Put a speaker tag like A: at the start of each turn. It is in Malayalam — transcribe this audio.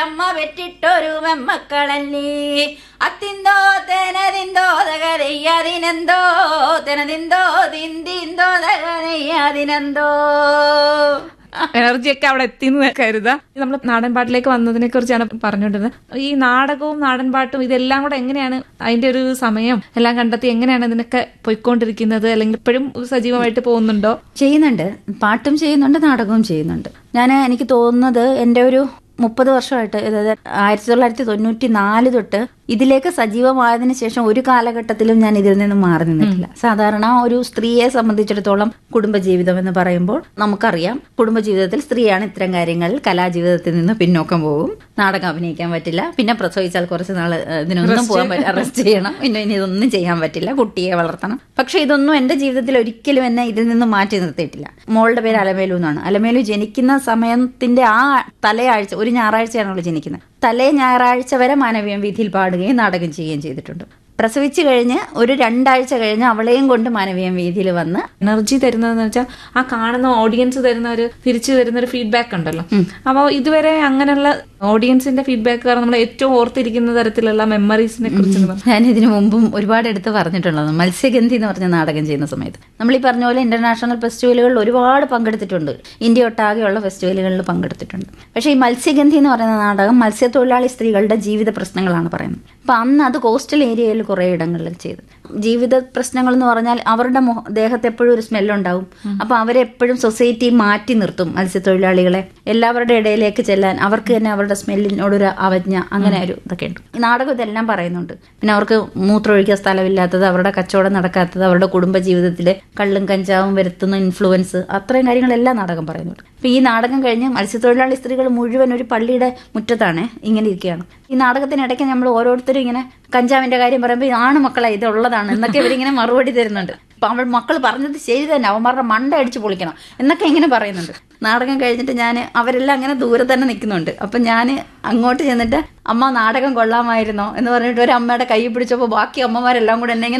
A: അമ്മ പെറ്റിട്ടൊരു മെമ്മക്കളല്ലേ അത്തിന്തോ തെനതിന്തോ തകരയ്യതിനെന്തോ തെനതിന്തോ തിന്തിന്തോ തകരയ്യതിനെന്തോ
B: എനർജി ഒക്കെ അവിടെ എത്തിന്ന് കരുതാം നമ്മൾ നാടൻ പാട്ടിലേക്ക് വന്നതിനെ കുറിച്ചാണ് പറഞ്ഞുകൊണ്ടിരുന്നത് ഈ നാടകവും നാടൻ പാട്ടും ഇതെല്ലാം കൂടെ എങ്ങനെയാണ് അതിന്റെ ഒരു സമയം എല്ലാം കണ്ടെത്തി എങ്ങനെയാണ് ഇതിനൊക്കെ പോയിക്കൊണ്ടിരിക്കുന്നത് അല്ലെങ്കിൽ ഇപ്പോഴും സജീവമായിട്ട് പോകുന്നുണ്ടോ
A: ചെയ്യുന്നുണ്ട് പാട്ടും ചെയ്യുന്നുണ്ട് നാടകവും ചെയ്യുന്നുണ്ട് ഞാൻ എനിക്ക് തോന്നുന്നത് എൻ്റെ ഒരു മുപ്പത് വർഷമായിട്ട് അതായത് ആയിരത്തി തൊള്ളായിരത്തി തൊണ്ണൂറ്റി നാല് തൊട്ട് ഇതിലേക്ക് സജീവമായതിനു ശേഷം ഒരു കാലഘട്ടത്തിലും ഞാൻ ഇതിൽ നിന്നും മാറി നിന്നിട്ടില്ല സാധാരണ ഒരു സ്ത്രീയെ സംബന്ധിച്ചിടത്തോളം കുടുംബജീവിതം എന്ന് പറയുമ്പോൾ നമുക്കറിയാം കുടുംബജീവിതത്തിൽ സ്ത്രീയാണ് ഇത്തരം കാര്യങ്ങളിൽ കലാജീവിതത്തിൽ നിന്ന് പിന്നോക്കം പോകും നാടകം അഭിനയിക്കാൻ പറ്റില്ല പിന്നെ പ്രസവിച്ചാൽ കുറച്ച് നാൾ ഇതിനൊന്നും പോകാൻ പറ്റില്ല റെസ്റ്റ് ചെയ്യണം പിന്നെ ഇനി ഇതൊന്നും ചെയ്യാൻ പറ്റില്ല കുട്ടിയെ വളർത്തണം പക്ഷെ ഇതൊന്നും എന്റെ ജീവിതത്തിൽ ഒരിക്കലും എന്നെ ഇതിൽ നിന്ന് മാറ്റി നിർത്തിയിട്ടില്ല മോളുടെ പേര് അലമേലു എന്നാണ് അലമേലു ജനിക്കുന്ന സമയത്തിന്റെ ആ തലയാഴ്ച ഒരു ഞായറാഴ്ചയാണ് അവൾ ജനിക്കുന്നത് തലേ ഞായറാഴ്ച വരെ മാനവീയം വീഥിയിൽ പാടുകയും നാടകം ചെയ്യുകയും ചെയ്തിട്ടുണ്ട് പ്രസവിച്ചു കഴിഞ്ഞ് ഒരു രണ്ടാഴ്ച കഴിഞ്ഞ് അവളെയും കൊണ്ട് മാനവീയം വീഥിയിൽ വന്ന്
B: എനർജി തരുന്നതെന്ന് വെച്ചാൽ ആ കാണുന്ന ഓഡിയൻസ് തരുന്ന ഒരു തിരിച്ചു തരുന്ന ഒരു ഫീഡ്ബാക്ക് ഉണ്ടല്ലോ അപ്പോൾ ഇതുവരെ അങ്ങനെയുള്ള ഓഡിയൻസിന്റെ ഫീഡ്ബാക്ക് കാരണം നമ്മൾ ഏറ്റവും ഓർത്തിരിക്കുന്ന തരത്തിലുള്ള മെമ്മറീസിനെ കുറിച്ച്
A: ഞാൻ ഇതിനു മുമ്പും ഒരുപാട് എടുത്ത് പറഞ്ഞിട്ടുള്ളത് മത്സ്യഗന്ധി എന്ന് പറഞ്ഞ നാടകം ചെയ്യുന്ന സമയത്ത് നമ്മൾ ഈ പറഞ്ഞ പോലെ ഇന്റർനാഷണൽ ഫെസ്റ്റിവലുകളിൽ ഒരുപാട് പങ്കെടുത്തിട്ടുണ്ട് ഇന്ത്യ ഒട്ടാകെയുള്ള ഫെസ്റ്റിവലുകളിൽ പങ്കെടുത്തിട്ടുണ്ട് പക്ഷേ ഈ മത്സ്യഗന്ധി എന്ന് പറയുന്ന നാടകം മത്സ്യത്തൊഴിലാളി സ്ത്രീകളുടെ ജീവിത പ്രശ്നങ്ങളാണ് പറയുന്നത് അപ്പൊ അന്ന് അത് കോസ്റ്റൽ ഏരിയയിൽ കുറേ ഇടങ്ങളിൽ ചെയ്തു ജീവിത പ്രശ്നങ്ങൾ എന്ന് പറഞ്ഞാൽ അവരുടെ മുഖ- ദേഹത്ത് എപ്പോഴും ഒരു സ്മെല്ലുണ്ടാവും അപ്പൊ അവരെപ്പോഴും സൊസൈറ്റി മാറ്റി നിർത്തും മത്സ്യത്തൊഴിലാളികളെ എല്ലാവരുടെ ഇടയിലേക്ക് ചെല്ലാൻ അവർക്ക് തന്നെ അവരുടെ സ്മെല്ലിനോടൊരു അവജ്ഞ അങ്ങനെ ഒരു ഇതൊക്കെ ഉണ്ട് ഈ നാടകം ഇതെല്ലാം പറയുന്നുണ്ട് പിന്നെ അവർക്ക് മൂത്രമൊഴിക്കാൻ സ്ഥലമില്ലാത്തത് അവരുടെ കച്ചവടം നടക്കാത്തത് അവരുടെ കുടുംബ ജീവിതത്തിലെ കള്ളും കഞ്ചാവും വരുത്തുന്ന ഇൻഫ്ലുവൻസ് അത്രയും കാര്യങ്ങളെല്ലാം നാടകം പറയുന്നുണ്ട് അപ്പൊ ഈ നാടകം കഴിഞ്ഞ് മത്സ്യത്തൊഴിലാളി സ്ത്രീകൾ മുഴുവൻ ഒരു പള്ളിയുടെ മുറ്റത്താണ് ഇങ്ങനെ ഇരിക്കുകയാണ് ഈ നാടകത്തിനിടയ്ക്ക് നമ്മൾ ഓരോരുത്തരും ഇങ്ങനെ കഞ്ചാവിന്റെ കാര്യം പറയുമ്പോൾ ആണ് മക്കളെ ഇത് ഉള്ളതാണ് എന്നൊക്കെ ഇവരിങ്ങനെ മറുപടി തരുന്നുണ്ട് അപ്പൊ അവൾ മക്കൾ പറഞ്ഞത് ശരി തന്നെ അവന്മാരുടെ മണ്ട അടിച്ച് പൊളിക്കണം എന്നൊക്കെ ഇങ്ങനെ പറയുന്നുണ്ട് നാടകം കഴിഞ്ഞിട്ട് ഞാൻ അവരെല്ലാം അങ്ങനെ ദൂരെ തന്നെ നിൽക്കുന്നുണ്ട് അപ്പൊ ഞാൻ അങ്ങോട്ട് ചെന്നിട്ട് അമ്മ നാടകം കൊള്ളാമായിരുന്നോ എന്ന് പറഞ്ഞിട്ട് ഒരു അമ്മയുടെ കൈ പിടിച്ചപ്പോൾ ബാക്കി അമ്മമാരെല്ലാം കൂടെ എന്നെ ഇങ്ങനെ